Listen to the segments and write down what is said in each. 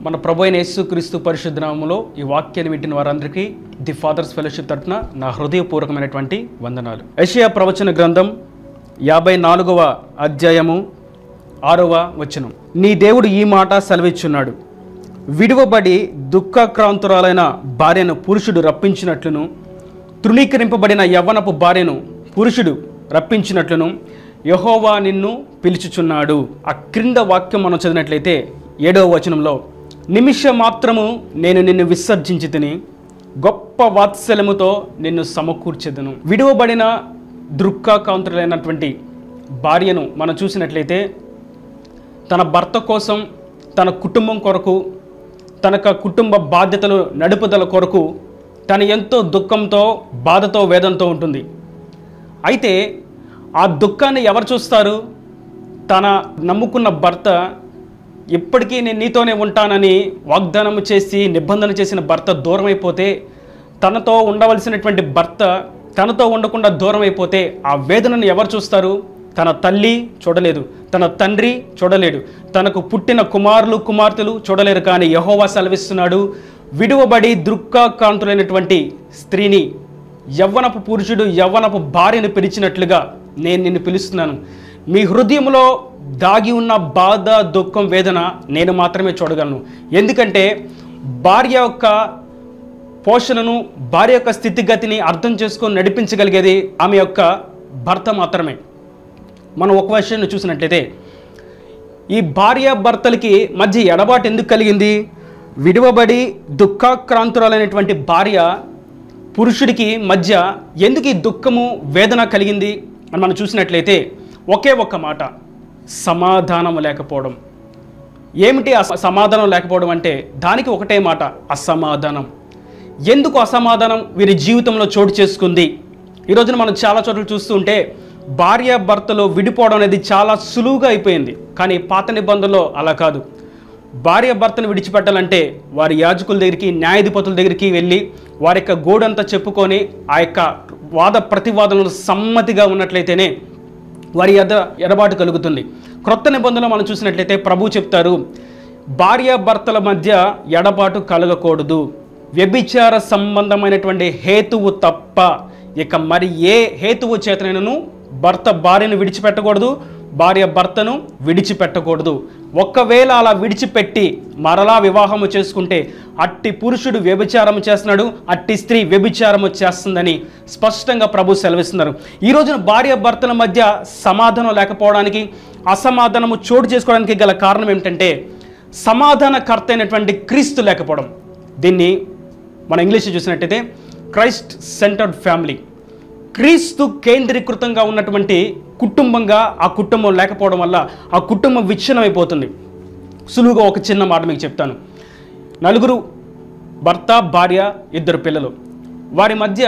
మన ప్రభు అయిన యేసుక్రీస్తు పరిశుద్ధ నామములో ఈ వాక్యాన్ని వింటున్న వారందరికీ ది ఫాదర్స్ ఫెలోషిప్ తరఫున నా హృదయపూర్వకమైనటువంటి వందనాలు యెషయా ప్రవచన గ్రంథం యాభై నాలుగవ అధ్యాయము ఆరవ వచనం నీ దేవుడు ఈ మాట సెలవిచ్చున్నాడు విడువబడి దుఃఖక్రాంతురాలైన భార్యను పురుషుడు రప్పించినట్లును తృణీకరింపబడిన యవ్వనపు భార్యను పురుషుడు రప్పించినట్లును యహోవా నిన్ను పిలుచుచున్నాడు ఆ క్రింద వాక్యం మనం చదివినట్లయితే ఏడవ వచనంలో నిమిష మాత్రము నేను నిన్ను విసర్జించి తిని గొప్ప వాత్సల్యముతో నిన్ను సమకూర్చెదను విడువబడిన దృక్కాకాంతులైనటువంటి భార్యను మనం చూసినట్లయితే తన భర్త కోసం తన కుటుంబం కొరకు తన యొక్క కుటుంబ బాధ్యతలు నడుపుదల కొరకు తను ఎంతో దుఃఖంతో బాధతో వేదంతో ఉంటుంది అయితే ఆ దుఃఖాన్ని ఎవరు చూస్తారు తన నమ్ముకున్న భర్త ఇప్పటికీ నేను నీతోనే ఉంటానని వాగ్దానం చేసి నిబంధన చేసిన భర్త దూరం అయిపోతే తనతో ఉండవలసినటువంటి భర్త తనతో ఉండకుండా దూరం అయిపోతే ఆ వేదనను ఎవరు చూస్తారు తన తల్లి చూడలేదు తన తండ్రి చూడలేడు తనకు పుట్టిన కుమారులు కుమార్తెలు చూడలేరు కానీ యహోవా సెలవిస్తున్నాడు విడువబడి దృక్కాకాంతులైనటువంటి స్త్రీని యవ్వనపు పురుషుడు యవ్వనపు భార్యను పిలిచినట్లుగా నేను నిన్ను పిలుస్తున్నాను మీ హృదయంలో దాగి ఉన్న బాధ దుఃఖం వేదన నేను మాత్రమే చూడగలను ఎందుకంటే భార్య యొక్క పోషణను భార్య యొక్క స్థితిగతిని అర్థం చేసుకొని నడిపించగలిగేది ఆమె యొక్క భర్త మాత్రమే మనం ఒక విషయాన్ని చూసినట్లయితే ఈ భార్య భర్తలకి మధ్య ఎడబాటు ఎందుకు కలిగింది విడువబడి దుఃఖాక్రాంతురాలైనటువంటి భార్య పురుషుడికి మధ్య ఎందుకు ఈ దుఃఖము వేదన కలిగింది అని మనం చూసినట్లయితే ఒకే ఒక్క మాట సమాధానం లేకపోవడం ఏమిటి అస సమాధానం లేకపోవడం అంటే దానికి ఒకటే మాట అసమాధానం ఎందుకు అసమాధానం వీరి జీవితంలో చోటు చేసుకుంది ఈ రోజున మనం చాలా చోట్ల చూస్తూ ఉంటే భార్య భర్తలు విడిపోవడం అనేది చాలా సులువుగా అయిపోయింది కానీ పాత నిబంధనలో అలా కాదు భార్య భర్తను విడిచిపెట్టాలంటే వారి యాజకుల దగ్గరికి న్యాయాధిపతుల దగ్గరికి వెళ్ళి వారి యొక్క గోడంతా చెప్పుకొని ఆ యొక్క వాద ప్రతివాదనలు సమ్మతిగా ఉన్నట్లయితేనే వారి ఎద ఎడబాటు కలుగుతుంది క్రొత్త నిబంధనలు మనం చూసినట్లయితే ప్రభు చెప్తారు భార్య భర్తల మధ్య ఎడబాటు కలగకూడదు వ్యభిచార సంబంధమైనటువంటి హేతువు తప్ప ఇక మరి ఏ హేతువు చేతనైనను భర్త భార్యను విడిచిపెట్టకూడదు భార్య భర్తను విడిచిపెట్టకూడదు ఒక్కవేళ అలా విడిచిపెట్టి మరలా వివాహము చేసుకుంటే అట్టి పురుషుడు వ్యభిచారము చేస్తున్నాడు అట్టి స్త్రీ వ్యభిచారము చేస్తుందని స్పష్టంగా ప్రభు సెలవిస్తున్నారు ఈ రోజున భార్య భర్తల మధ్య సమాధానం లేకపోవడానికి అసమాధానము చోటు చేసుకోవడానికి గల కారణం ఏమిటంటే సమాధానకర్త అయినటువంటి క్రీస్తు లేకపోవడం దీన్ని మన ఇంగ్లీష్లో చూసినట్టయితే క్రైస్ట్ సెంటర్డ్ ఫ్యామిలీ క్రీస్తు కేంద్రీకృతంగా ఉన్నటువంటి కుటుంబంగా ఆ కుటుంబం లేకపోవడం వల్ల ఆ కుటుంబం విచ్ఛిన్నమైపోతుంది సులువుగా ఒక చిన్న మాట మీకు చెప్తాను నలుగురు భర్త భార్య ఇద్దరు పిల్లలు వారి మధ్య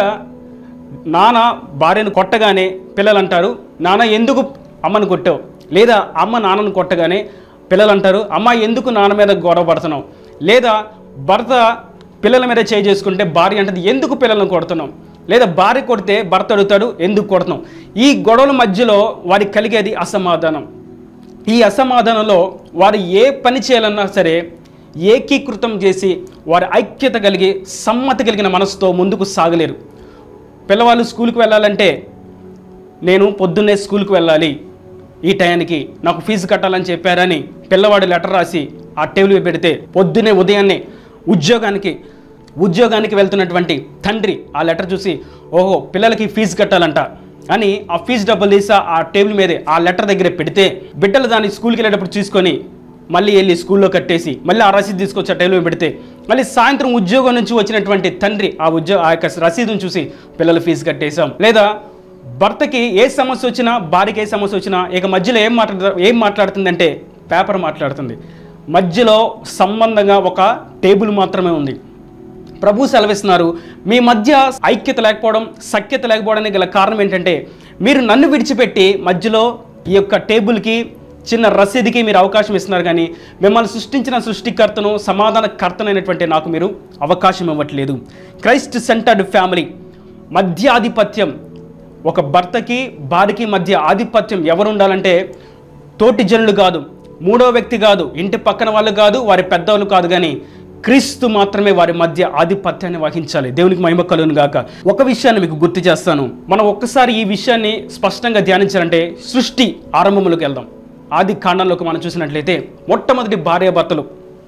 నాన్న భార్యను కొట్టగానే పిల్లలు అంటారు నాన్న ఎందుకు అమ్మను కొట్టావు లేదా అమ్మ నాన్నను కొట్టగానే పిల్లలు అంటారు అమ్మ ఎందుకు నాన్న మీద గొడవ పడుతున్నావు లేదా భర్త పిల్లల మీద చేయి చేసుకుంటే భార్య అంటది ఎందుకు పిల్లలను కొడుతున్నావు లేదా భార్య కొడితే భర్త అడుగుతాడు ఎందుకు కొడుతున్నావు ఈ గొడవల మధ్యలో వారికి కలిగేది అసమాధానం ఈ అసమాధానంలో వారు ఏ పని చేయాలన్నా సరే ఏకీకృతం చేసి వారి ఐక్యత కలిగి సమ్మతి కలిగిన మనసుతో ముందుకు సాగలేరు పిల్లవాళ్ళు స్కూల్కి వెళ్ళాలంటే నేను పొద్దున్నే స్కూల్కి వెళ్ళాలి ఈ టయానికి నాకు ఫీజు కట్టాలని చెప్పారని పిల్లవాడు లెటర్ రాసి ఆ టేబుల్ మీద పెడితే పొద్దున్నే ఉదయాన్నే ఉద్యోగానికి ఉద్యోగానికి వెళ్తున్నటువంటి తండ్రి ఆ లెటర్ చూసి ఓహో పిల్లలకి ఫీజు కట్టాలంట అని ఆ ఫీజు డబ్బులు తీసి ఆ టేబుల్ మీదే ఆ లెటర్ దగ్గర పెడితే బిడ్డలు దాన్ని స్కూల్కి వెళ్ళేటప్పుడు తీసుకొని మళ్ళీ వెళ్ళి స్కూల్లో కట్టేసి మళ్ళీ ఆ రసీదు తీసుకొచ్చి ఆ టేబుల్ మీద పెడితే మళ్ళీ సాయంత్రం ఉద్యోగం నుంచి వచ్చినటువంటి తండ్రి ఆ ఉద్యోగ ఆ యొక్క రసీదును చూసి పిల్లల ఫీజు కట్టేశాం లేదా భర్తకి ఏ సమస్య వచ్చినా భార్యకి ఏ సమస్య వచ్చినా ఇక మధ్యలో ఏం మాట్లాడ ఏం మాట్లాడుతుందంటే పేపర్ మాట్లాడుతుంది మధ్యలో సంబంధంగా ఒక టేబుల్ మాత్రమే ఉంది ప్రభు సెలవిస్తున్నారు మీ మధ్య ఐక్యత లేకపోవడం సఖ్యత లేకపోవడానికి గల కారణం ఏంటంటే మీరు నన్ను విడిచిపెట్టి మధ్యలో ఈ యొక్క టేబుల్కి చిన్న రసీదుకి మీరు అవకాశం ఇస్తున్నారు కానీ మిమ్మల్ని సృష్టించిన సృష్టికర్తను సమాధానకర్తనైనటువంటి నాకు మీరు అవకాశం ఇవ్వట్లేదు క్రైస్ట్ సెంటర్డ్ ఫ్యామిలీ మధ్యాధిపత్యం ఒక భర్తకి భార్యకి మధ్య ఆధిపత్యం ఎవరు ఉండాలంటే తోటి జనులు కాదు మూడో వ్యక్తి కాదు ఇంటి పక్కన వాళ్ళు కాదు వారి పెద్దవాళ్ళు కాదు కానీ క్రీస్తు మాత్రమే వారి మధ్య ఆధిపత్యాన్ని వహించాలి దేవునికి మహిమ కలుగును గాక ఒక విషయాన్ని మీకు గుర్తు చేస్తాను మనం ఒక్కసారి ఈ విషయాన్ని స్పష్టంగా ధ్యానించాలంటే సృష్టి ఆరంభములకు వెళ్దాం ఆది కాండంలోకి మనం చూసినట్లయితే మొట్టమొదటి భార్యాభర్తలు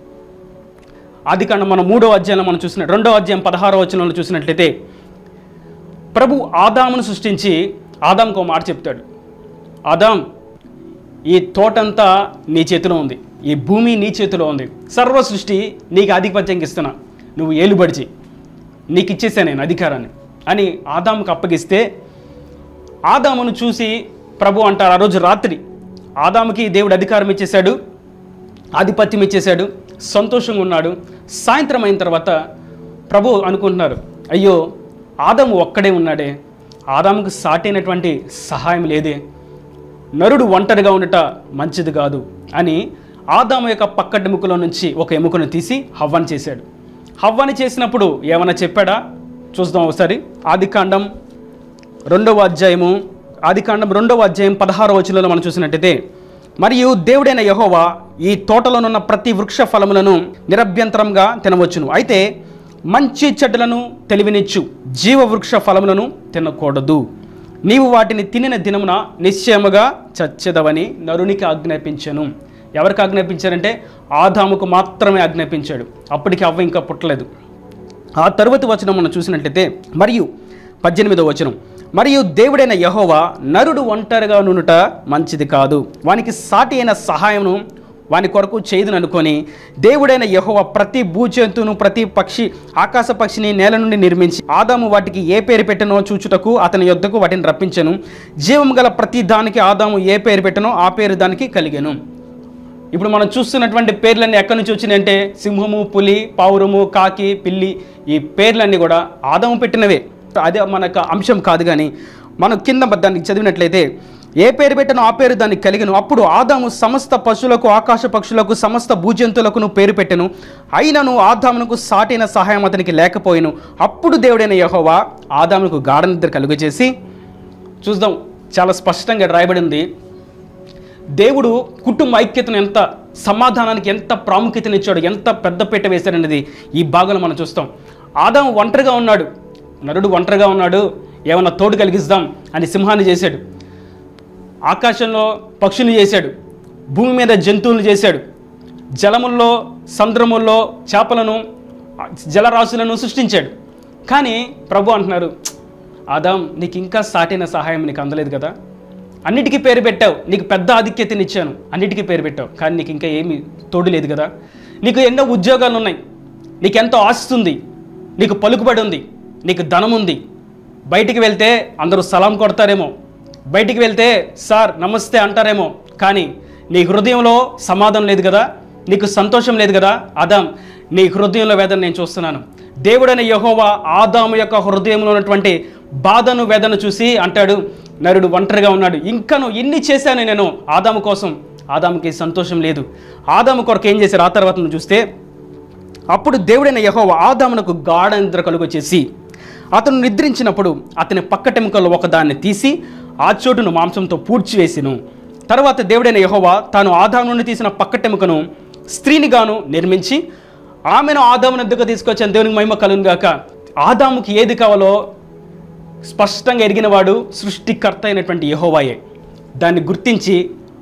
ఆది కాండం మనం మూడో అధ్యాయంలో మనం చూసిన రెండో అధ్యాయం పదహారో వచనంలో చూసినట్లయితే ప్రభు ఆదామును సృష్టించి ఆదాంకు ఒక మాట చెప్తాడు ఆదాం ఈ తోటంతా నీ చేతిలో ఉంది ఈ భూమి నీ చేతిలో ఉంది సర్వ సృష్టి నీకు ఆధిపత్యం ఇస్తున్నా నువ్వు ఏలుబడిచి నీకు ఇచ్చేసా నేను అధికారాన్ని అని ఆదాముకు అప్పగిస్తే ఆదామును చూసి ప్రభు అంటారు ఆ రోజు రాత్రి ఆదాముకి దేవుడు అధికారం ఇచ్చేశాడు ఆధిపత్యం ఇచ్చేశాడు సంతోషంగా ఉన్నాడు సాయంత్రం అయిన తర్వాత ప్రభు అనుకుంటున్నారు అయ్యో ఆదాము ఒక్కడే ఉన్నాడే ఆదాముకు సాటైనటువంటి సహాయం లేదే నరుడు ఒంటరిగా ఉండట మంచిది కాదు అని ఆదాము యొక్క పక్కటి ఎముకలో నుంచి ఒక ఎముకను తీసి హవ్వని చేశాడు హవ్వని చేసినప్పుడు ఏమైనా చెప్పాడా చూద్దాం ఒకసారి ఆదికాండం రెండవ అధ్యాయము ఆదికాండం రెండవ అధ్యాయం పదహారవ వచనంలో మనం చూసినట్టయితే మరియు దేవుడైన యహోవా ఈ తోటలోనున్న ప్రతి వృక్ష ఫలములను నిరభ్యంతరంగా తినవచ్చును అయితే మంచి చెడ్డలను తెలివినిచ్చు జీవ వృక్ష ఫలములను తినకూడదు నీవు వాటిని తినిన దినమున నిశ్చయముగా చచ్చెదవని నరునికి ఆజ్ఞాపించాను ఎవరికి ఆజ్ఞాపించారంటే ఆదాముకు మాత్రమే ఆజ్ఞాపించాడు అప్పటికి అవ్వ ఇంకా పుట్టలేదు ఆ తరువాతి వచనం మనం చూసినట్లయితే మరియు పద్దెనిమిదవ వచనం మరియు దేవుడైన యహోవా నరుడు ఒంటరిగా నుండుట మంచిది కాదు వానికి సాటి అయిన సహాయమును వాని కొరకు చేయదును అనుకొని దేవుడైన యహోవా ప్రతి భూజంతువును ప్రతి పక్షి ఆకాశ పక్షిని నేల నుండి నిర్మించి ఆదాము వాటికి ఏ పేరు పెట్టనో చూచుటకు అతని యొద్దకు వాటిని రప్పించెను జీవము గల ప్రతి దానికి ఆదాము ఏ పేరు పెట్టనో ఆ పేరు దానికి కలిగెను ఇప్పుడు మనం చూస్తున్నటువంటి పేర్లన్నీ ఎక్కడి నుంచి వచ్చినాయంటే సింహము పులి పావురము కాకి పిల్లి ఈ పేర్లన్నీ కూడా ఆదాము పెట్టినవే అదే మనకు అంశం కాదు కానీ మనం కింద దాన్ని చదివినట్లయితే ఏ పేరు పెట్టనో ఆ పేరు దానికి కలిగను అప్పుడు ఆదాము సమస్త పశువులకు ఆకాశ పక్షులకు సమస్త భూజంతువులకు పేరు పెట్టెను అయినను ఆదామునకు సాటైన సహాయం అతనికి లేకపోయిను అప్పుడు దేవుడైన యెహోవా ఆదామునకు గాఢ నిద్ర కలుగజేసి చూద్దాం చాలా స్పష్టంగా రాయబడింది దేవుడు కుటుంబ ఐక్యతను ఎంత సమాధానానికి ఎంత ప్రాముఖ్యతనిచ్చాడు ఎంత పెద్దపీట వేశాడనేది ఈ భాగంలో మనం చూస్తాం ఆదాం ఒంటరిగా ఉన్నాడు నరుడు ఒంటరిగా ఉన్నాడు ఏమన్నా తోడు కలిగిస్తాం అని సింహాన్ని చేశాడు ఆకాశంలో పక్షులు చేశాడు భూమి మీద జంతువులు చేశాడు జలముల్లో సముద్రముల్లో చేపలను జలరాశులను సృష్టించాడు కానీ ప్రభు అంటున్నారు "ఛ్, ఆదాం నీకు ఇంకా సాటైన సహాయం నీకు అందలేదు కదా అన్నిటికీ పేరు పెట్టావు నీకు పెద్ద ఆధిక్యతనిచ్చాను అన్నిటికీ పేరు పెట్టావు కానీ నీకు ఇంకా ఏమీ తోడు లేదు కదా నీకు ఎన్నో ఉద్యోగాలు ఉన్నాయి నీకు ఎంతో ఆస్తి ఉంది నీకు పలుకుబడి ఉంది నీకు ధనం ఉంది బయటికి వెళ్తే అందరూ సలాం కొడతారేమో బయటికి వెళ్తే సార్ నమస్తే అంటారేమో కానీ నీ హృదయంలో సమాధానం లేదు కదా నీకు సంతోషం లేదు కదా ఆదాం నీ హృదయంలో వేదన నేను చూస్తున్నాను దేవుడైన యహోవా ఆదాము యొక్క హృదయంలో ఉన్నటువంటి బాధను వేదన చూసి అంటాడు నరుడు ఒంటరిగా ఉన్నాడు ఇంకను ఇన్ని చేశాను నేను ఆదాము కోసం ఆదాముకి సంతోషం లేదు ఆదాము కొరకు ఏం చేశారు ఆ తర్వాత నువ్వు చూస్తే అప్పుడు దేవుడైన యెహోవా ఆదామునకు గాఢ నిద్ర కలుగొచ్చేసి అతను నిద్రించినప్పుడు అతని పక్కటెముకల్లో ఒకదాన్ని తీసి ఆ చోటును మాంసంతో పూడ్చివేసిను తర్వాత దేవుడైన యెహోవా తాను ఆదాము నుండి తీసిన పక్కటెముకను స్త్రీనిగాను నిర్మించి ఆమెను ఆదాముని ఎద్దుకు తీసుకొచ్చాను దేవునికి మహిమ కలుగును గాక ఆదాముకి ఏది కావాలో స్పష్టంగా ఎరిగినవాడు సృష్టికర్త అయినటువంటి యెహోవాయే దాన్ని గుర్తించి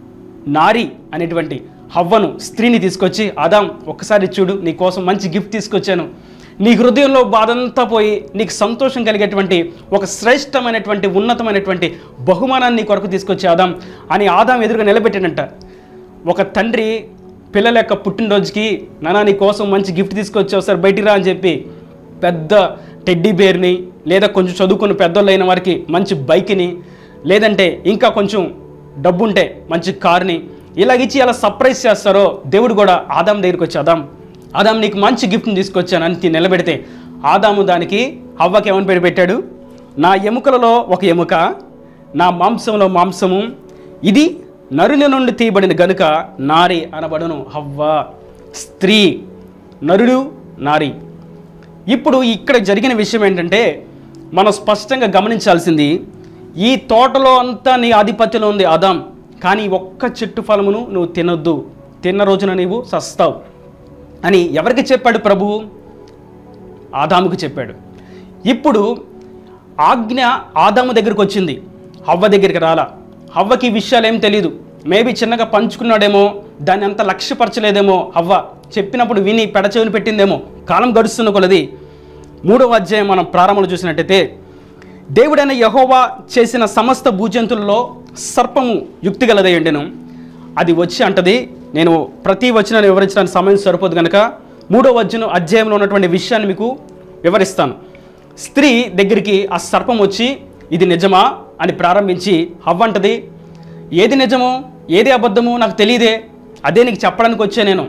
నారి అనేటువంటి హవ్వను స్త్రీని తీసుకొచ్చి ఆదాం ఒక్కసారి చూడు నీ కోసం మంచి గిఫ్ట్ తీసుకొచ్చాను నీ హృదయంలో బాధంతా పోయి నీకు సంతోషం కలిగేటువంటి ఒక శ్రేష్టమైనటువంటి ఉన్నతమైనటువంటి బహుమానాన్ని నీ కొరకు తీసుకొచ్చి ఆదాం అని ఆదాం ఎదురుగా నిలబెట్టాడంట ఒక తండ్రి పిల్లల యొక్క పుట్టినరోజుకి నానా నీ కోసం మంచి గిఫ్ట్ తీసుకొచ్చావు సార్ బయటికి రా అని చెప్పి పెద్ద టెడ్డీ బేర్ని లేదా కొంచెం చదువుకున్న పెద్దోళ్ళు అయిన వారికి మంచి బైక్ని లేదంటే ఇంకా కొంచెం డబ్బు ఉంటే మంచి కార్ని ఇలాగిచ్చి అలా సర్ప్రైజ్ చేస్తారో దేవుడు కూడా ఆదాం దగ్గరికి వచ్చి ఆదాం ఆదాం నీకు మంచి గిఫ్ట్ని తీసుకొచ్చాను అని తి- నిలబెడితే ఆదాము దానికి హవ్వకి ఏమని పేరు పెట్టాడు నా ఎముకలలో ఒక ఎముక నా మాంసంలో మాంసము ఇది నరుని నుండి తీయబడిన గనుక నారి అనబడును హవ్వ స్త్రీ నరుడు నారి ఇప్పుడు ఇక్కడ జరిగిన విషయం ఏంటంటే మనం స్పష్టంగా గమనించాల్సింది ఈ తోటలో అంతా నీ ఆధిపత్యంలో ఉంది ఆదాం కానీ ఒక్క చెట్టు ఫలమును నువ్వు తినొద్దు తిన్న రోజున నీవు సస్తావు అని ఎవరికి చెప్పాడు ప్రభువు ఆదాముకు చెప్పాడు ఇప్పుడు ఆజ్ఞ ఆదాము దగ్గరికి వచ్చింది హవ్వ దగ్గరికి రాలా హవ్వకి ఈ విషయాలు ఏం తెలియదు మేబీ చిన్నగా పంచుకున్నాడేమో దాన్ని అంత లక్ష్యపరచలేదేమో హవ్వ చెప్పినప్పుడు విని పెడచెవిని పెట్టిందేమో కాలం గడుస్తున్న కొలది మూడవ అధ్యాయం మనం ప్రారంభంలో చూసినట్టయితే దేవుడైన యహోవా చేసిన సమస్త భూజంతులలో సర్పము యుక్తి గలదయ్యండెను అది వచ్చి అంటది నేను ప్రతి వచనాన్ని వివరించడానికి సమయం సరిపోదు కనుక మూడో వచన అధ్యాయంలో ఉన్నటువంటి విషయాన్ని మీకు వివరిస్తాను స్త్రీ దగ్గరికి ఆ సర్పం వచ్చి ఇది నిజమా అని ప్రారంభించి హవ్వంటది ఏది నిజమో ఏది అబద్ధమో నాకు తెలియదే అదే నీకు చెప్పడానికి వచ్చా నేను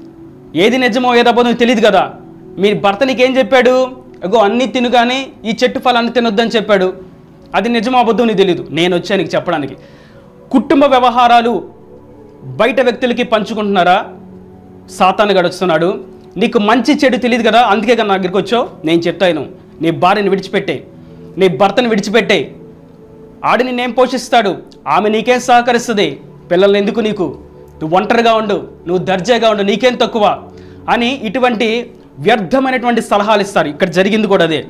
ఏది నిజమో ఏది అబద్ధమో తెలియదు కదా మీ భర్త నీకేం చెప్పాడు అగో అన్నీ తిను కానీ ఈ చెట్టు ఫలాన్ని తినొద్దని చెప్పాడు అది నిజమో అబద్ధం నీకు తెలియదు నేను వచ్చా నీకు చెప్పడానికి కుటుంబ వ్యవహారాలు బయట వ్యక్తులకి పంచుకుంటున్నారా సాతాను గడుస్తున్నాడు నీకు మంచి చెడు తెలియదు కదా అందుకే కదా నా దగ్గరికి వచ్చావు నేను చెప్తాను నీ భార్యని విడిచిపెట్టే నీ భర్తను విడిచిపెట్టే ఆడిని నేను పోషిస్తాడు ఆమె నీకేం సహకరిస్తుంది పిల్లల్ని ఎందుకు నీకు నువ్వు ఒంటరిగా ఉండు నువ్వు దర్జాగా ఉండు నీకేం తక్కువ అని ఇటువంటి వ్యర్థమైనటువంటి సలహాలు ఇస్తారు ఇక్కడ జరిగింది కూడా అదే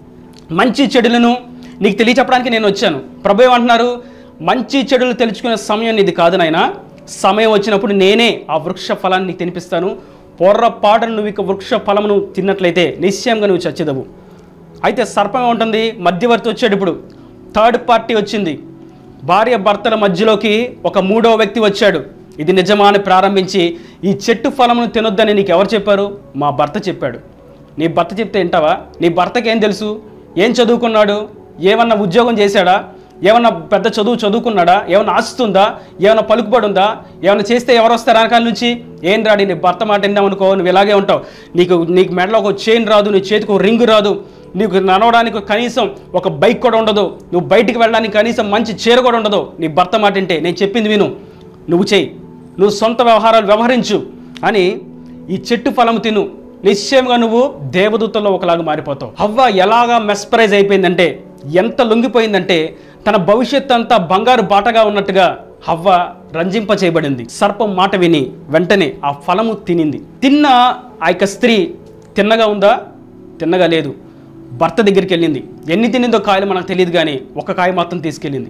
మంచి చెడులను నీకు తెలియచెప్పడానికి నేను వచ్చాను ప్రభు ఏమంటున్నారు మంచి చెడులు తెలుసుకునే సమయం ఇది కాదు నాయనా సమయం వచ్చినప్పుడు నేనే ఆ వృక్ష ఫలాన్ని నీకు తినిపిస్తాను పొర్రపాటును నువ్వు ఇక వృక్ష ఫలమును తిన్నట్లయితే నిశ్చయంగా నువ్వు చచ్చేదవు అయితే సర్పం ఉంటుంది మధ్యవర్తి వచ్చాడు ఇప్పుడు థర్డ్ పార్టీ వచ్చింది భార్య భర్తల మధ్యలోకి ఒక మూడో వ్యక్తి వచ్చాడు ఇది నిజమా అని ప్రారంభించి ఈ చెట్టు ఫలమును తినొద్దని నీకు ఎవరు చెప్పారు మా భర్త చెప్పాడు నీ భర్త చెప్తే వింటావా నీ భర్తకి ఏం తెలుసు ఏం చదువుకున్నాడు ఏమన్నా ఉద్యోగం చేశాడా ఏమన్నా పెద్ద చదువు చదువుకున్నాడా ఏమన్నా ఆస్తుందా ఏమైనా పలుకుబడి ఉందా ఏమైనా చేస్తే ఎవరు వస్తారు వెనకాల నుంచి ఏం రాడి నీ భర్త మాట విన్నామనుకో నువ్వు ఇలాగే ఉంటావు నీకు నీకు మెడలో ఒక చైన్ రాదు నీ చేతికి ఒక రింగ్ రాదు నీకు నడవడానికి కనీసం ఒక బైక్ కూడా ఉండదు నువ్వు బయటికి వెళ్ళడానికి కనీసం మంచి చీర కూడా ఉండదు నీ భర్త మాట వింటే నేను చెప్పింది విను నువ్వు చేయి నువ్వు సొంత వ్యవహారాలు వ్యవహరించు అని ఈ చెట్టు ఫలము తిను నిశ్చయంగా నువ్వు దేవదూతల్లో ఒకలాగా మారిపోతావు హవ్వ ఎలాగా మెస్పరైజ్ అయిపోయిందంటే ఎంత లొంగిపోయిందంటే తన భవిష్యత్ అంతా బంగారు బాటగా ఉన్నట్టుగా హవ్వ రంజింప చేయబడింది సర్పం మాట విని వెంటనే ఆ ఫలము తినింది తిన్న ఆ యొక్క స్త్రీ తిన్నగా ఉందా తిన్నగా లేదు భర్త దగ్గరికి వెళ్ళింది ఎన్ని తినిందో కాయలు మనకు తెలియదు కానీ ఒక కాయ మాత్రం తీసుకెళ్ళింది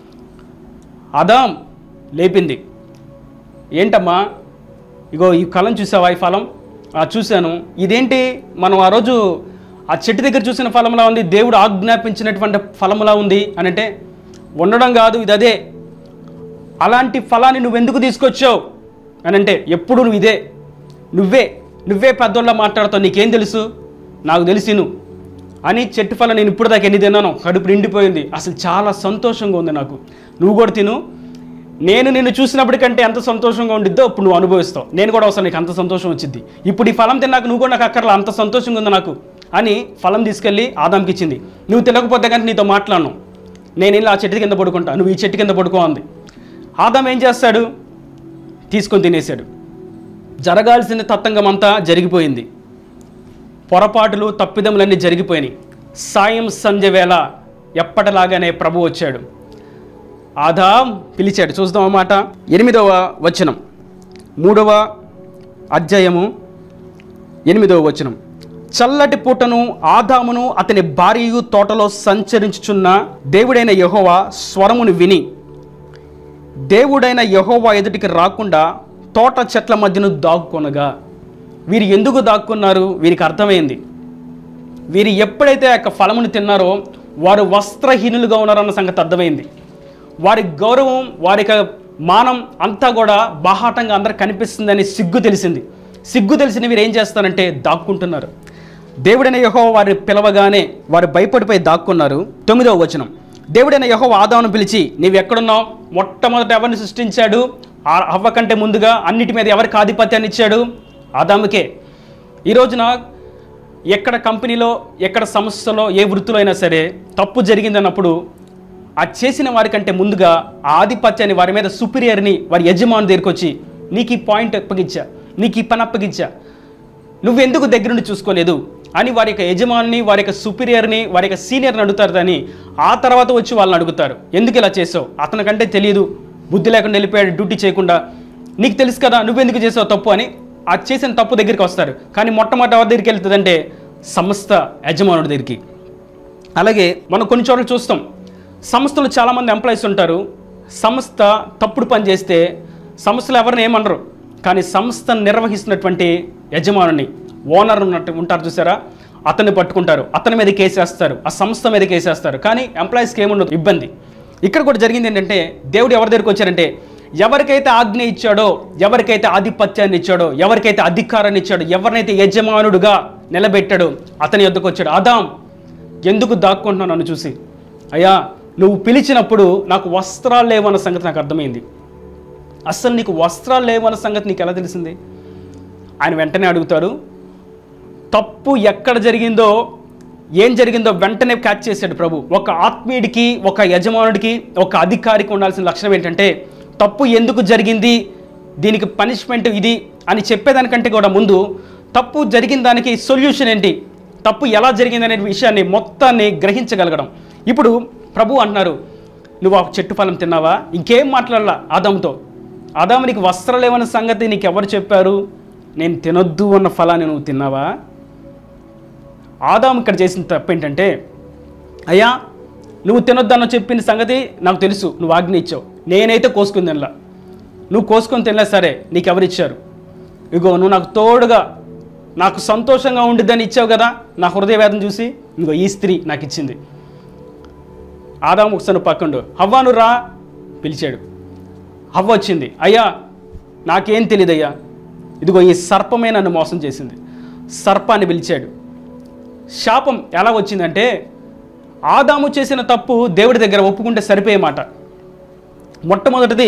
అదాం లేపింది ఏంటమ్మా ఇగో ఈ ఫలం చూసావా ఈ ఫలం ఆ, చూశాను ఇదేంటి మనం ఆ రోజు ఆ చెట్టు దగ్గర చూసిన ఫలంలా ఉంది దేవుడు ఆజ్ఞాపించినటువంటి ఫలములా ఉంది అని అంటే ఉండడం కాదు ఇది అదే అలాంటి ఫలాన్ని నువ్వెందుకు తీసుకొచ్చావు అని అంటే ఎప్పుడు నువ్వు ఇదే నువ్వే నువ్వే పెద్దోళ్ళ మాట్లాడతావు నీకేం తెలుసు నాకు తెలిసిను అని చెట్టు ఫలం నేను ఇప్పుడు దాకా ఎన్ని తిన్నాను కడుపు నిండిపోయింది అసలు చాలా సంతోషంగా ఉంది నాకు నువ్వు కూడా తిను నేను నిన్ను చూసినప్పటికంటే ఎంత సంతోషంగా ఉండిద్దో ఇప్పుడు నువ్వు అనుభవిస్తావు నేను కూడా వస్తాను నీకు అంత సంతోషం వచ్చింది ఇప్పుడు ఈ ఫలం తిన్నాక నువ్వు కూడా నాకు అక్కర్లా అంత సంతోషంగా ఉంది నాకు అని ఫలం తీసుకెళ్ళి ఆదాంకి ఇచ్చింది నువ్వు తినకపోతే కానీ నీతో మాట్లాడను నేను ఇలా ఆ చెట్టు కింద పడుకుంటా నువ్వు ఈ చెట్టు కింద పడుకో అంది ఆదాం ఏం చేస్తాడు తీసుకొని తినేశాడు జరగాల్సిన తత్తంగం అంతా జరిగిపోయింది పొరపాటులు తప్పిదములన్నీ జరిగిపోయినాయి సాయం సంధ్య వేళ ఎప్పటిలాగానే ప్రభు వచ్చాడు ఆదాం పిలిచాడు చూద్దాం అన్నమాట ఎనిమిదవ వచనం మూడవ అధ్యాయము ఎనిమిదవ వచనం చల్లటి పూటను ఆదామును అతని భార్యయు తోటలో సంచరించుచున్న దేవుడైన యెహోవా స్వరమును విని దేవుడైన యెహోవా ఎదుటికి రాకుండా తోట చెట్ల మధ్యను దాక్కొనగా వీరు ఎందుకు దాక్కున్నారు వీరికి అర్థమైంది వీరు ఎప్పుడైతే ఆ యొక్క ఫలమును తిన్నారో వారు వస్త్రహీనులుగా ఉన్నారన్న సంగతి అర్థమైంది వారి గౌరవం వారి యొక్క మానం అంతా కూడా బాహాటంగా అందరికి కనిపిస్తుందని సిగ్గు తెలిసింది సిగ్గు తెలిసిన వీరు ఏం చేస్తారంటే దాక్కుంటున్నారు దేవుడైన యహో వారిని పిలవగానే వారు భయపడిపోయి దాక్కున్నారు తొమ్మిదవ వచనం దేవుడైన యహో ఆదామును పిలిచి నీవు ఎక్కడున్నావు మొట్టమొదట ఎవరిని సృష్టించాడు ఆ అవ్వ కంటే ముందుగా అన్నిటి మీద ఎవరికి ఆధిపత్యాన్ని ఇచ్చాడు ఆదాముకే ఈ రోజున ఎక్కడ కంపెనీలో ఎక్కడ సంస్థలో ఏ వృత్తిలో అయినా సరే తప్పు జరిగిందన్నప్పుడు ఆ చేసిన వారికంటే ముందుగా ఆ ఆధిపత్యాన్ని వారి మీద సుపీరియర్ని వారి యజమాని దగ్గరికి వచ్చి నీకు ఈ పాయింట్ అప్పగించా నీకు ఈ పని అప్పగించా నువ్వెందుకు దగ్గరుండి చూసుకోలేదు అని వారి యొక్క యజమాని వారి యొక్క సుపీరియర్ని వారి యొక్క సీనియర్ని అడుగుతారు కానీ ఆ తర్వాత వచ్చి వాళ్ళని అడుగుతారు ఎందుకు ఇలా చేసావు అతనికంటే తెలియదు బుద్ధి లేకుండా వెళ్ళిపోయాడు డ్యూటీ చేయకుండా నీకు తెలుసు కదా నువ్వెందుకు చేసావు తప్పు అని ఆ చేసిన తప్పు దగ్గరికి వస్తారు కానీ మొట్టమొదటి ఎవరి దగ్గరికి వెళ్తుందంటే సంస్థ యజమానుడి దగ్గరికి అలాగే మనం కొన్ని చోట్ల చూస్తాం సంస్థలు చాలామంది ఎంప్లాయీస్ ఉంటారు సంస్థ తప్పుడు పని చేస్తే సంస్థలు ఎవరిని ఏమనరు కానీ సంస్థను నిర్వహిస్తున్నటువంటి యజమానుని ఓనర్ ఉన్నట్టు ఉంటారు చూసారా అతన్ని పట్టుకుంటారు అతని మీద కేసేస్తారు ఆ సంస్థ మీద కేసేస్తారు కానీ ఎంప్లాయీస్కి ఏముండదు ఇబ్బంది ఇక్కడ కూడా జరిగింది ఏంటంటే దేవుడు ఎవరి దగ్గరికి వచ్చారంటే ఎవరికైతే ఆజ్ఞ ఇచ్చాడో ఎవరికైతే ఆధిపత్యాన్ని ఇచ్చాడో ఎవరికైతే అధికారాన్ని ఇచ్చాడో ఎవరినైతే యజమానుడుగా నిలబెట్టాడో అతని యొద్దకు వచ్చాడు ఆదాం ఎందుకు దాక్కుంటున్నావు నన్ను చూసి అయ్యా నువ్వు పిలిచినప్పుడు నాకు వస్త్రాలు లేవన్న సంగతి నాకు అర్థమైంది అస్సలు నీకు వస్త్రాలు లేవన్న సంగతి నీకు ఎలా తెలిసింది ఆయన వెంటనే అడుగుతారు తప్పు ఎక్కడ జరిగిందో ఏం జరిగిందో వెంటనే క్యాచ్ చేశాడు ప్రభు ఒక ఆత్మీయుడికి ఒక యజమానుడికి ఒక అధికారికి ఉండాల్సిన లక్షణం ఏంటంటే తప్పు ఎందుకు జరిగింది దీనికి పనిష్మెంట్ ఇది అని చెప్పేదానికంటే కూడా ముందు తప్పు జరిగిన దానికి సొల్యూషన్ ఏంటి తప్పు ఎలా జరిగింది అనే విషయాన్ని మొత్తాన్ని గ్రహించగలగడం ఇప్పుడు ప్రభు అంటున్నారు నువ్వు ఆ చెట్టు ఫలం తిన్నావా ఇంకేం మాట్లాడాల ఆదాముతో ఆదాము నీకు వస్త్రాలు ఏమన్న సంగతి నీకు ఎవరు చెప్పారు నేను తినొద్దు అన్న ఫలాన్ని నువ్వు తిన్నావా ఆదాము ఇక్కడ చేసిన తప్పు ఏంటంటే అయ్యా నువ్వు తినొద్దన్న చెప్పిన సంగతి నాకు తెలుసు నువ్వు ఆజ్ఞ ఇచ్చావు నేనైతే కోసుకుని తినలా నువ్వు కోసుకొని తినలే సరే నీకు ఎవరిచ్చారు ఇగో నువ్వు నాకు తోడుగా నాకు సంతోషంగా ఉండిద్దని ఇచ్చావు కదా నా హృదయ వేదన చూసి ఇగో ఈ స్త్రీ నాకు ఇచ్చింది ఆదాము ఒకసారి నువ్వు పక్కండు హవ్వాను రా పిలిచాడు హవ్వ వచ్చింది అయ్యా నాకేం తెలియదయ్యా ఇదిగో ఈ సర్పమే నన్ను మోసం చేసింది సర్పాన్ని పిలిచాడు శాపం ఎలా వచ్చిందంటే ఆదాము చేసిన తప్పు దేవుడి దగ్గర ఒప్పుకుంటే సరిపోయే మాట మొట్టమొదటిది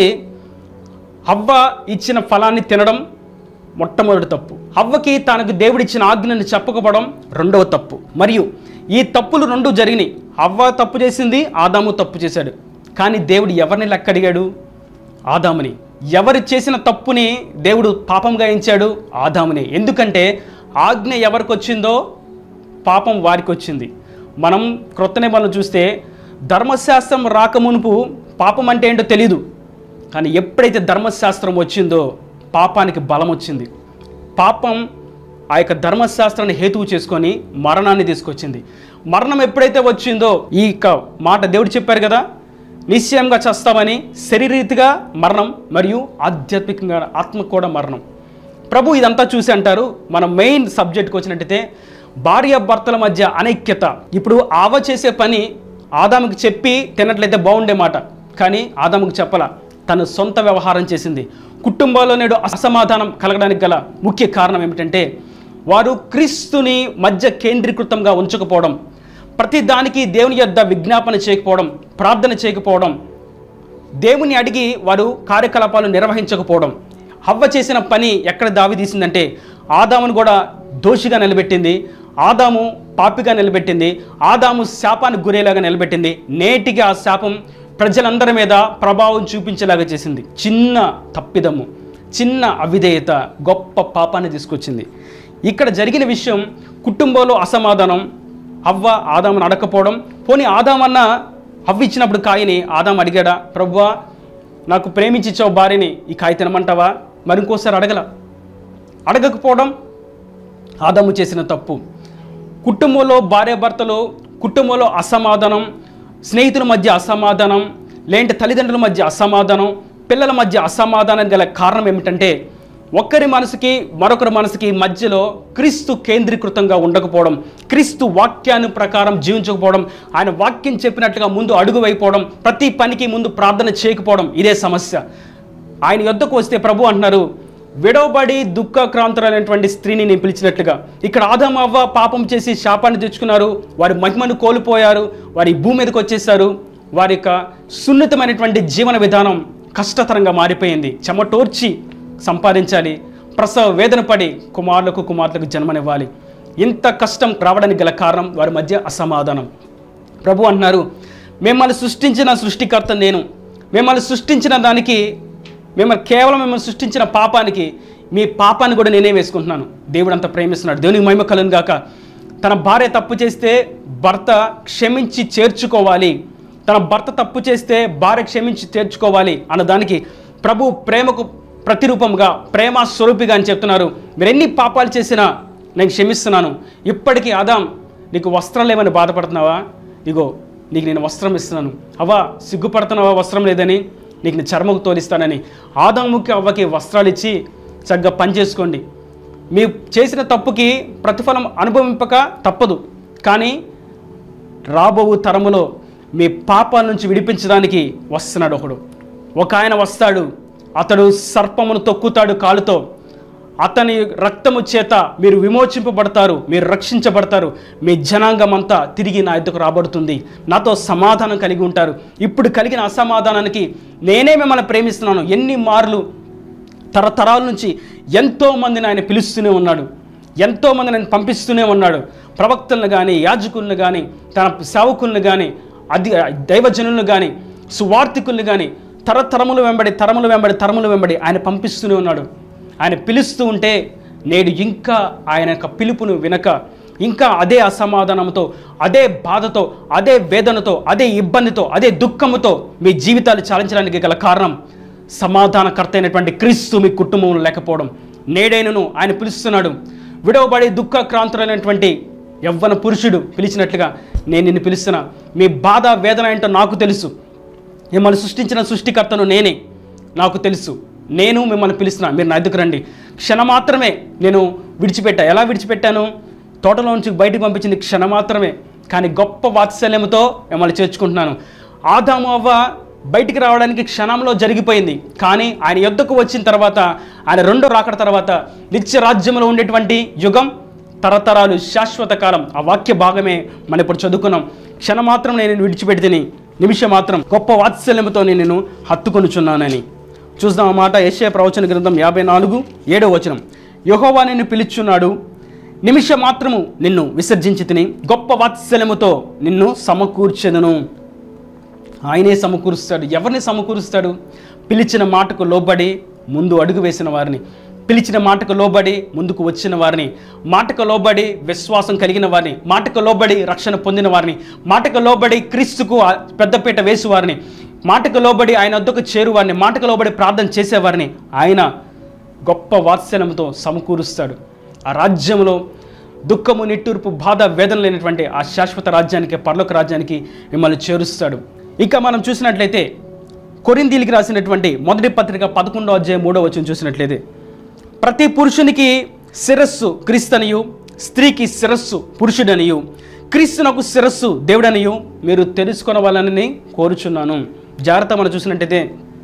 హవ్వ ఇచ్చిన ఫలాన్ని తినడం మొట్టమొదటి తప్పు హవ్వకి తనకు దేవుడిచ్చిన ఆజ్ఞని చెప్పకపోవడం రెండవ తప్పు మరియు ఈ తప్పులు రెండు జరిగినాయి హవ్వ తప్పు చేసింది ఆదాము తప్పు చేశాడు కానీ దేవుడు ఎవరిని లెక్కడిగాడు ఆదాముని ఎవరు చేసిన తప్పుని దేవుడు పాపంగా ఎంచాడు ఆదాముని ఎందుకంటే ఆజ్ఞ ఎవరికి వచ్చిందో పాపం వారికి వచ్చింది మనం క్రొత్త నిబంధనలు చూస్తే ధర్మశాస్త్రం రాకమునుపు పాపం అంటే ఏంటో తెలీదు కానీ ఎప్పుడైతే ధర్మశాస్త్రం వచ్చిందో పాపానికి బలం వచ్చింది పాపం ఆ యొక్క ధర్మశాస్త్రాన్ని హేతువు చేసుకొని మరణాన్ని తీసుకొచ్చింది మరణం ఎప్పుడైతే వచ్చిందో ఈ యొక్క మాట దేవుడు చెప్పారు కదా నిశ్చయంగా చస్తామని శరీరీతిగా మరణం మరియు ఆధ్యాత్మికంగా ఆత్మ కూడా మరణం ప్రభు ఇదంతా చూసి అంటారు మన మెయిన్ సబ్జెక్ట్కి వచ్చినట్టయితే భార్య భర్తల మధ్య అనైక్యత ఇప్పుడు ఆవ చేసే పని ఆదాముకి చెప్పి తినట్లయితే బాగుండే మాట కానీ ఆదాముకు చెప్పల తను సొంత వ్యవహారం చేసింది కుటుంబాల్లో నేడు అసమాధానం కలగడానికి గల ముఖ్య కారణం ఏమిటంటే వారు క్రీస్తుని మధ్య కేంద్రీకృతంగా ఉంచకపోవడం ప్రతి దానికి దేవుని యొద్ద విజ్ఞాపన చేయకపోవడం ప్రార్థన చేయకపోవడం దేవుని అడిగి వారు కార్యకలాపాలు నిర్వహించకపోవడం హవ్వ చేసిన పని ఎక్కడ దావి తీసిందంటే ఆదామును కూడా దోషిగా నిలబెట్టింది ఆదాము పాపిగా నిలబెట్టింది ఆదాము శాపానికి గురేలాగా నిలబెట్టింది నేటికి ఆ శాపం ప్రజలందరి మీద ప్రభావం చూపించేలాగా చేసింది చిన్న తప్పిదము చిన్న అవిధేయత గొప్ప పాపాన్ని తీసుకొచ్చింది ఇక్కడ జరిగిన విషయం కుటుంబంలో అసమాధానం అవ్వ ఆదామును అడగకపోవడం పోనీ ఆదామన్న అవ్వ ఇచ్చినప్పుడు కాయని ఆదాం అడిగాడా ప్రభువా నాకు ప్రేమించి ఇచ్చావు భార్యని ఈ కాయ తినమంటావా మరి ఇంకోసారి అడగల అడగకపోవడం ఆదాము చేసిన తప్పు కుటుంబంలో భార్యాభర్తలు కుటుంబంలో అసమాధానం స్నేహితుల మధ్య అసమాధానం లేదంటే తల్లిదండ్రుల మధ్య అసమాధానం పిల్లల మధ్య అసమాధానం గల కారణం ఏమిటంటే ఒక్కరి మనసుకి మరొకరి మనసుకి మధ్యలో క్రీస్తు కేంద్రీకృతంగా ఉండకపోవడం క్రీస్తు వాక్యాన్ని ప్రకారం జీవించకపోవడం ఆయన వాక్యం చెప్పినట్లుగా ముందు అడుగు అయిపోవడం ప్రతి పనికి ముందు ప్రార్థన చేయకపోవడం ఇదే సమస్య ఆయన యొద్దకు వస్తే ప్రభు అంటున్నారు విడవబడి దుఃఖక్రాంతులైనటువంటి స్త్రీని నేను పిలిచినట్లుగా ఇక్కడ ఆదాము అవ్వ పాపం చేసి శాపాన్ని తెచ్చుకున్నారు వారి మహిమను కోల్పోయారు వారి భూమి మీదకి వచ్చేసారు వారి యొక్క సున్నితమైనటువంటి జీవన విధానం కష్టతరంగా మారిపోయింది చెమటోర్చి సంపాదించాలి ప్రసవ వేదన పడి కుమారులకు కుమార్తెలకు జన్మనివ్వాలి ఇంత కష్టం రావడానికి గల కారణం వారి మధ్య అసమాధానం ప్రభు అంటున్నారు మిమ్మల్ని సృష్టించిన సృష్టికర్త నేను మిమ్మల్ని సృష్టించిన దానికి మిమ్మల్ని కేవలం మిమ్మల్ని సృష్టించిన పాపానికి మీ పాపాన్ని కూడా నేనే వేసుకుంటున్నాను దేవుడు అంత ప్రేమిస్తున్నాడు దేవునికి మహిమ కలుగును గాక తన భార్య తప్పు చేస్తే భర్త క్షమించి చేర్చుకోవాలి తన భర్త తప్పు చేస్తే భార్య క్షమించి చేర్చుకోవాలి అన్న దానికి ప్రభు ప్రేమకు ప్రతిరూపంగా ప్రేమ స్వరూపిగా అని చెప్తున్నారు మీరు ఎన్ని పాపాలు చేసినా నేను క్షమిస్తున్నాను ఇప్పటికీ ఆదాం నీకు వస్త్రం లేవని బాధపడుతున్నావా ఇగో నీకు నేను వస్త్రం ఇస్తున్నాను అవ్వా సిగ్గుపడుతున్నావా వస్త్రం లేదని నీకు నేను చర్మకు తోలిస్తానని ఆదాముకి అవ్వకి వస్త్రాలు ఇచ్చి చక్కగా పని చేసుకోండి మీ చేసిన తప్పుకి ప్రతిఫలం అనుభవింపక తప్పదు కానీ రాబో తరములో మీ పాపాల నుంచి విడిపించడానికి వస్తున్నాడు ఒకడు ఒక ఆయన వస్తాడు అతడు సర్పమును తొక్కుతాడు కాలుతో అతని రక్తము చేత మీరు విమోచింపబడతారు మీరు రక్షించబడతారు మీ జనాంగం అంతా తిరిగి నా ఎద్దుకు రాబడుతుంది నాతో సమాధానం కలిగి ఉంటారు ఇప్పుడు కలిగిన అసమాధానానికి నేనే మిమ్మల్ని ప్రేమిస్తున్నాను ఎన్ని మార్లు తరతరాల నుంచి ఎంతో మందిని ఆయన పిలుస్తూనే ఉన్నాడు ఎంతో మందిని ఆయన పంపిస్తూనే ఉన్నాడు ప్రవక్తలను కానీ యాజకులను కానీ తన సేవకులను కానీ అది దైవజనులను కానీ సువార్థికులను కానీ తరతరములు వెంబడి తరములు వెంబడి తరములు వెంబడి ఆయన పంపిస్తూనే ఉన్నాడు ఆయన పిలుస్తూ ఉంటే నేడు ఇంకా ఆయన యొక్క పిలుపును వినక ఇంకా అదే అసమాధానంతో అదే బాధతో అదే వేదనతో అదే ఇబ్బందితో అదే దుఃఖముతో మీ జీవితాలు చాలించడానికి గల కారణం సమాధానకర్త అయినటువంటి క్రీస్తు మీ కుటుంబంలో లేకపోవడం నేడైనను ఆయన పిలుస్తున్నాడు విడవబడి దుఃఖక్రాంతులైనటువంటి యవ్వన పురుషుడు పిలిచినట్లుగా నేను నిన్ను పిలుస్తున్నా మీ బాధ వేదన ఏంటో నాకు తెలుసు మిమ్మల్ని సృష్టించిన సృష్టికర్తను నేనే నాకు తెలుసు నేను మిమ్మల్ని పిలుస్తున్నా మీరు నా దగ్గర రండి క్షణం మాత్రమే నేను విడిచిపెట్టా ఎలా విడిచిపెట్టాను తోటలో నుంచి బయటకు పంపించింది క్షణం మాత్రమే కానీ గొప్ప వాత్సల్యంతో మిమ్మల్ని చేర్చుకుంటున్నాను ఆదాము అవ్వ బయటికి రావడానికి క్షణంలో జరిగిపోయింది కానీ ఆయన యుద్ధకు వచ్చిన తర్వాత ఆయన రెండో రాకడ తర్వాత నిత్య రాజ్యంలో ఉండేటువంటి యుగం తరతరాలు శాశ్వత కాలం ఆ వాక్య భాగమే మనం ఇప్పుడు చదువుకున్నాం క్షణం మాత్రం నేను విడిచిపెడితేని నిమిషం మాత్రం గొప్ప వాత్సల్యంతో నేను నిన్ను హత్తుకొనుచున్నానని చూద్దాం ఆ మాట యెషయా ప్రవచన గ్రంథం యాభై నాలుగు ఏడో వచనం యహోవా నిన్ను పిలుచున్నాడు నిమిషం మాత్రము నిన్ను విసర్జించి తిని గొప్ప వాత్సల్యముతో నిన్ను సమకూర్చెదను ఆయనే సమకూరుస్తాడు ఎవరిని సమకూరుస్తాడు పిలిచిన మాటకు లోబడి ముందు అడుగు వేసిన వారిని పిలిచిన మాటకు లోబడి ముందుకు వచ్చిన వారిని మాటకు లోబడి విశ్వాసం కలిగిన వారిని మాటకు లోబడి రక్షణ పొందిన వారిని మాటకు లోబడి క్రీస్తుకు ఆ పెద్దపీట వేసి వారిని మాటకు లోబడి ఆయన వద్దకు చేరువారిని మాటకు లోబడి ప్రార్థన చేసేవారిని ఆయన గొప్ప వాత్సల్యంతో సమకూరుస్తాడు ఆ రాజ్యంలో దుఃఖము నిట్టూర్పు బాధ వేదన లేనటువంటి ఆ శాశ్వత రాజ్యానికి పర్లోక రాజ్యానికి మిమ్మల్ని చేరుస్తాడు ఇక మనం చూసినట్లయితే కొరిందీలికి రాసినటువంటి మొదటి పత్రిక పదకొండో అధ్యాయం మూడో వచ్చిన చూసినట్లయితే ప్రతి పురుషునికి శిరస్సు క్రీస్తనియు స్త్రీకి శిరస్సు పురుషుడనియు క్రీస్తునకు శిరస్సు దేవుడనియు మీరు తెలుసుకొనవాలని కోరుచున్నాను జాగ్రత్త మనం చూసినట్టయితే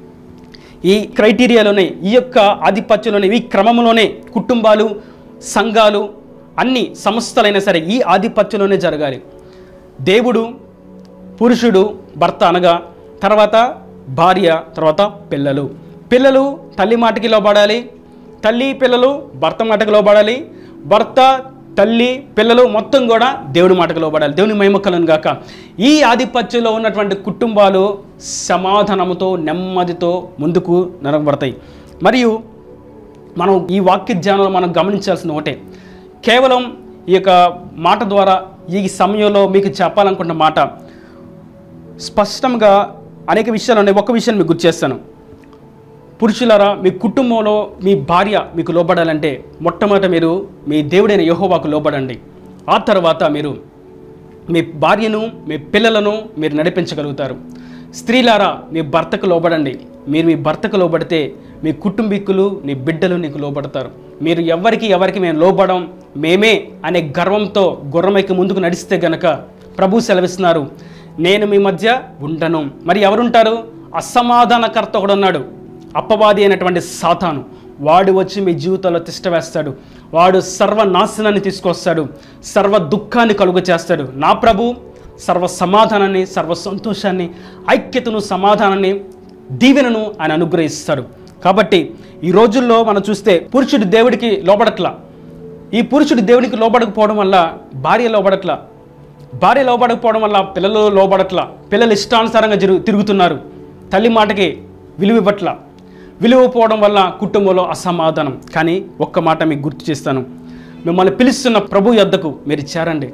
ఈ క్రైటీరియాలోనే ఈ యొక్క ఆధిపత్యంలోనే ఈ క్రమంలోనే కుటుంబాలు సంఘాలు అన్ని సంస్థలైనా సరే ఈ ఆధిపత్యంలోనే జరగాలి దేవుడు పురుషుడు భర్త అనగా తర్వాత భార్య తర్వాత పిల్లలు పిల్లలు తల్లి మాటకి లోబడాలి తల్లి పిల్లలు భర్త మాటకి లోబడాలి భర్త తల్లి పిల్లలు మొత్తం కూడా దేవుని మాటకు లోబడాలి దేవుని మహిమకలను గాక ఈ ఆధిపత్యంలో ఉన్నటువంటి కుటుంబాలు సమాధానముతో నెమ్మదితో ముందుకు నడవబడతాయి మరియు మనం ఈ వాక్య ధ్యానంలో మనం గమనించాల్సిన ఒకటే కేవలం ఈ యొక్క మాట ద్వారా ఈ సమయంలో మీకు చెప్పాలనుకున్న మాట స్పష్టంగా అనేక విషయాలు ఉన్నాయి ఒక విషయాన్ని మీకు గుర్తు చేస్తాను పురుషులారా మీ కుటుంబంలో మీ భార్య మీకు లోబడాలంటే మొట్టమొదట మీరు మీ దేవుడైన యెహోవాకు లోబడండి ఆ తర్వాత మీరు మీ భార్యను మీ పిల్లలను మీరు నడిపించగలుగుతారు స్త్రీలారా మీ భర్తకు లోబడండి మీరు మీ భర్తకు లోబడితే మీ కుటుంబీకులు నీ బిడ్డలు నీకు లోబడతారు మీరు ఎవరికి ఎవరికి మేము లోబడం మేమే అనే గర్వంతో గుర్రమైకి ముందుకు నడిస్తే గనక ప్రభు సెలవిస్తున్నారు నేను మీ మధ్య ఉండను మరి ఎవరుంటారు అసమాధానకర్త ఒకడు ఉన్నాడు అప్పవాది అయినటువంటి సాతాను వాడు వచ్చి మీ జీవితంలో తిష్ట వేస్తాడు వాడు సర్వనాశనాన్ని తీసుకొస్తాడు సర్వ దుఃఖాన్ని కలుగ చేస్తాడు నా ప్రభు సర్వ సమాధానాన్ని సర్వ సంతోషాన్ని ఐక్యతను సమాధానాన్ని దీవెనను ఆయన అనుగ్రహిస్తాడు కాబట్టి ఈ రోజుల్లో మనం చూస్తే పురుషుడు దేవుడికి లోబడట్లా ఈ పురుషుడు దేవునికి లోబడకపోవడం వల్ల భార్య లోబడట్లా భార్య లోబడకపోవడం వల్ల పిల్లలు లోబడట్లా పిల్లలు ఇష్టానుసారంగా జరుగు తిరుగుతున్నారు తల్లి మాటకి విలువ ఇవ్వట్లా విలువ పోవడం వల్ల కుటుంబంలో అసమాధానం కానీ ఒక్క మాట మీకు గుర్తు చేస్తాను మిమ్మల్ని పిలుస్తున్న ప్రభు యొద్దకు మీరు చేరండి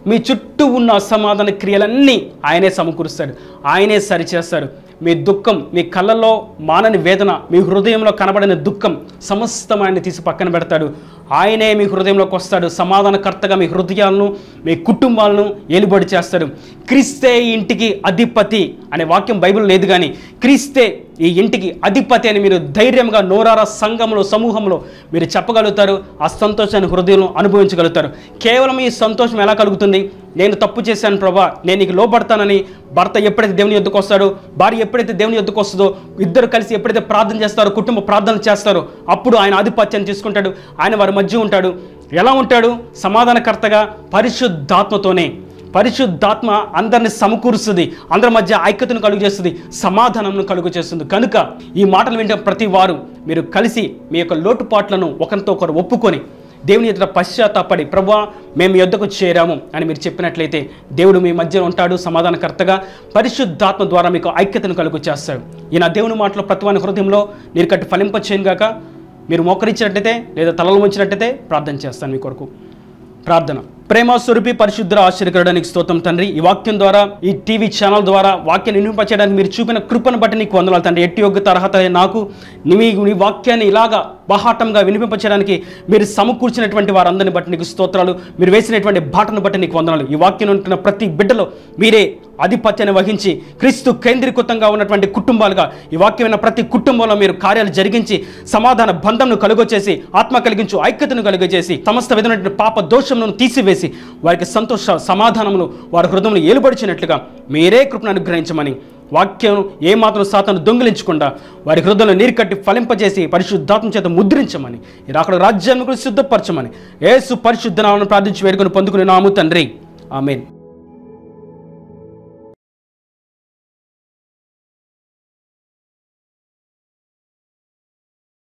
మీ చుట్టూ ఉన్న అసమాధాన క్రియలన్నీ ఆయనే సమకూరుస్తాడు ఆయనే సరిచేస్తాడు మీ దుఃఖం మీ కళ్ళల్లో మానని వేదన మీ హృదయంలో కనబడిన దుఃఖం సమస్తం ఆయన తీసి పక్కన పెడతాడు ఆయనే మీ హృదయంలోకి వస్తాడు సమాధానకర్తగా మీ హృదయాలను మీ కుటుంబాలను ఏలుబడి చేస్తాడు క్రీస్తే ఈ ఇంటికి అధిపతి అనే వాక్యం బైబిల్ లేదు కానీ క్రీస్తే ఈ ఇంటికి అధిపతి అని మీరు ధైర్యంగా నోరార సంఘంలో సమూహంలో మీరు చెప్పగలుగుతారు ఆ సంతోషాన్ని హృదయంలో అనుభవించగలుగుతారు కేవలం ఈ సంతోషం ఎలా కలుగుతుంది నేను తప్పు చేశాను ప్రభా నేను నీకు లోపడతానని భర్త ఎప్పుడైతే దేవుని ఎద్దుకు వస్తాడో భార్య ఎప్పుడైతే దేవుని ఎద్దుకు వస్తుందో ఇద్దరు కలిసి ఎప్పుడైతే ప్రార్థన చేస్తారో కుటుంబ ప్రార్థన చేస్తారో అప్పుడు ఆయన ఆధిపత్యాన్ని తీసుకుంటాడు ఆయన వారి మధ్య ఉంటాడు ఎలా ఉంటాడు సమాధానకర్తగా పరిశుద్ధాత్మతోనే పరిశుద్ధాత్మ అందరిని సమకూరుస్తుంది అందరి మధ్య ఐక్యతను కలుగు చేస్తుంది సమాధానంను కలుగు చేస్తుంది కనుక ఈ మాటలు వింటే ప్రతి వారు మీరు కలిసి మీ యొక్క లోటుపాట్లను ఒకరితో ఒకరు ఒప్పుకొని దేవుని ఎదుట పశ్చాత్తాపడి ప్రభా మేము మీ యొద్దకు చేరాము అని మీరు చెప్పినట్లయితే దేవుడు మీ మధ్య ఉంటాడు సమాధానకర్తగా పరిశుద్ధాత్మ ద్వారా మీకు ఐక్యతను కలుగు చేస్తాడు ఈ నా దేవుని మాటలో ప్రతివాని హృదయంలో మీరు కట్టి ఫలింపచేయను గాక మీరు మోకరించినట్టయితే లేదా తలలు ఉంచినట్టయితే ప్రార్థన చేస్తాను మీ కొరకు ప్రార్థన ప్రేమ స్వరూపి పరిశుద్ధ ఆశ్చర్యకరడానికి స్తోత్రం తండ్రి ఈ వాక్యం ద్వారా ఈ టీవీ ఛానల్ ద్వారా వాక్యాన్ని వినిపించడానికి మీరు చూపిన కృపను బట్టి నీకు వందనాలు తండ్రి ఎట్టి యోగ్యత అర్హత నాకు నీ నీ వాక్యాన్ని ఇలాగా బహాటంగా వినిపించడానికి మీరు సమకూర్చినటువంటి వారందరిని బట్టి నీకు స్తోత్రాలు మీరు వేసినటువంటి బాటను బట్టి నీకు వందనాలు ఈ వాక్యం ఉంటున్న ప్రతి బిడ్డలో మీరే ఆధిపత్యాన్ని వహించి క్రీస్తు కేంద్రీకృతంగా ఉన్నటువంటి కుటుంబాలుగా ఈ వాక్యమైన ప్రతి కుటుంబంలో మీరు కార్యాలు జరిగించి సమాధాన బంధంను కలుగొచ్చేసి ఆత్మ కలిగించు ఐక్యతను కలుగజేసి సమస్త విధమైనటువంటి పాప దోషములను తీసివేసి వారికి సంతోష సమాధానములు వారి హృదయంలో ఏలుబడిచినట్లుగా మీరే కృపను అనుగ్రహించమని వాక్యం ఏమాత్రం సాతను దొంగిలించకుండా వారి హృదయంలో నీరు కట్టి ఫలింపజేసి పరిశుద్ధాత్మ చేత ముద్రించమని ఈ అక్కడ రాజ్యాన్ని కూడా సిద్ధపరచమని ఏసు పరిశుద్ధ నామను ప్రార్థించి వేడుకొని పొందుకుని నాము తండ్రి ఆమెన్